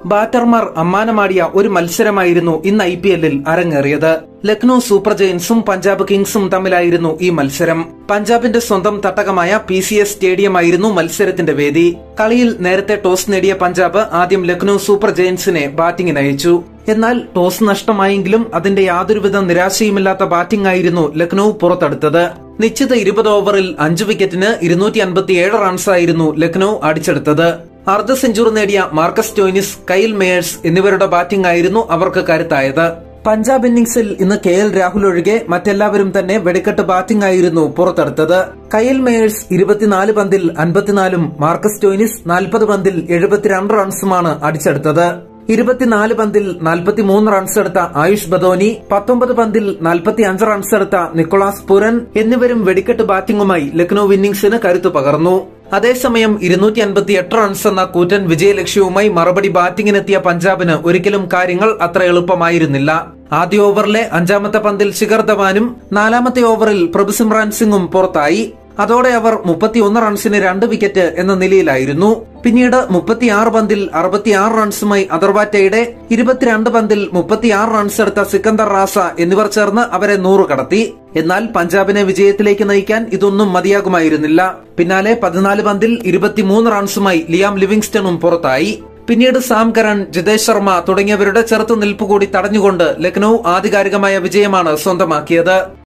ബാറ്റർമാർ അമ്മാനമാടിയ ഒരു മത്സരമായിരുന്നു ഇന്ന് I P എല്ലിൽ അരങ്ങേറിയത് ലക്നൌ സൂപ്പർ ജയൻസും പഞ്ചാബ് കിങ്സും തമ്മിലായിരുന്നു ഈ മത്സരം പഞ്ചാബിന്റെ സ്വന്തം തട്ടകമായ പി സി എസ് സ്റ്റേഡിയമായിരുന്നു മത്സരത്തിന്റെ വേദി കളിയിൽ നേരത്തെ ടോസ് നേടിയ പഞ്ചാബ് ആദ്യം ലക്നൌ സൂപ്പർ ജയൻസിനെ ബാറ്റിംഗിന് അയച്ചു എന്നാൽ ടോസ് നഷ്ടമായെങ്കിലും അതിന്റെ യാതൊരുവിധ നിരാശയുമില്ലാത്ത ബാറ്റിംഗ് ആയിരുന്നു ലക്നൌ പുറത്തെടുത്തത് നിശ്ചിത ഇരുപത് ഓവറിൽ അഞ്ച് വിക്കറ്റിന് ഇരുന്നൂറ്റി അൻപത്തിയേഴ് റൺസായിരുന്നു ലക്നൌ അടിച്ചെടുത്തത് അർദ്ധ സെഞ്ചുറി നേടിയ മാർക്കസ് ടോയിനിസ് കൈൽ മേയേഴ്സ് എന്നിവരുടെ ബാറ്റിംഗ് ആയിരുന്നു അവർക്ക് കരുത്തായത് പഞ്ചാബ് ഇന്നിംഗ്സിൽ ഇന്ന് കെ എൽ രാഹുൽ ഒഴികെ മറ്റെല്ലാവരും തന്നെ വെടിക്കെട്ട് ബാറ്റിംഗ് ആയിരുന്നു പുറത്തെടുത്തത് കയൽ മേയേഴ്സ് ഇരുപത്തിനാല് പന്തിൽ അൻപത്തിനാലും മാർക്കസ് ടോയിനിസ് നാൽപ്പത് പന്തിൽ എഴുപത്തിരണ്ട് റൺസുമാണ് അടിച്ചെടുത്തത് ഇരുപത്തിനാല് പന്തിൽ നാൽപ്പത്തിമൂന്ന് റൺസ് എടുത്ത ആയുഷ് ബദോനി പത്തൊമ്പത് പന്തിൽ നാൽപ്പത്തി അഞ്ച് റൺസ് എടുത്ത നിക്കോളാസ് പുരൻ എന്നിവരും വെടിക്കെട്ട് ബാറ്റിംഗുമായി ലക്നൌ ഇന്നിംഗ്സിന് കരുത്തു പകർന്നു അതേസമയം ഇരുന്നൂറ്റി അൻപത്തി എട്ട് റൺസ് എന്ന കൂറ്റൻ വിജയലക്ഷ്യവുമായി മറുപടി ബാറ്റിംഗിനെത്തിയ പഞ്ചാബിന് ഒരിക്കലും കാര്യങ്ങൾ അത്ര എളുപ്പമായിരുന്നില്ല ആദ്യ ഓവറിലെ അഞ്ചാമത്തെ പന്തിൽ ശിഖർ ധവാനും നാലാമത്തെ ഓവറിൽ പ്രഭുസിമ്രാൻ സിംഗും പുറത്തായി അതോടെ അവർ മുപ്പത്തിയൊന്ന് റൺസിന് രണ്ട് വിക്കറ്റ് എന്ന നിലയിലായിരുന്നു പിന്നീട് മുപ്പത്തിയാറ് പന്തിൽ അറുപത്തിയാറ് റൺസുമായി അദർവാറ്റയുടെ ഇരുപത്തിരണ്ട് പന്തിൽ മുപ്പത്തിയാറ് റൺസ് എടുത്ത സിക്കന്ദർ റാസ എന്നിവർ ചേർന്ന് അവരെ നൂറ് കടത്തി എന്നാൽ പഞ്ചാബിനെ വിജയത്തിലേക്ക് നയിക്കാൻ ഇതൊന്നും മതിയാകുമായിരുന്നില്ല പിന്നാലെ പതിനാല് പന്തിൽ ഇരുപത്തിമൂന്ന് റൺസുമായി ലിയാം ലിവിങ്സ്റ്റണും പുറത്തായി പിന്നീട് സാം കരൺ ജിതേഷ് ശർമ്മ തുടങ്ങിയവരുടെ ചെറുത്തുനിൽപ്പ് കൂടി തടഞ്ഞുകൊണ്ട് ലക്നൌ ആധികാരികമായ വിജയമാണ് സ്വന്തമാക്കിയത്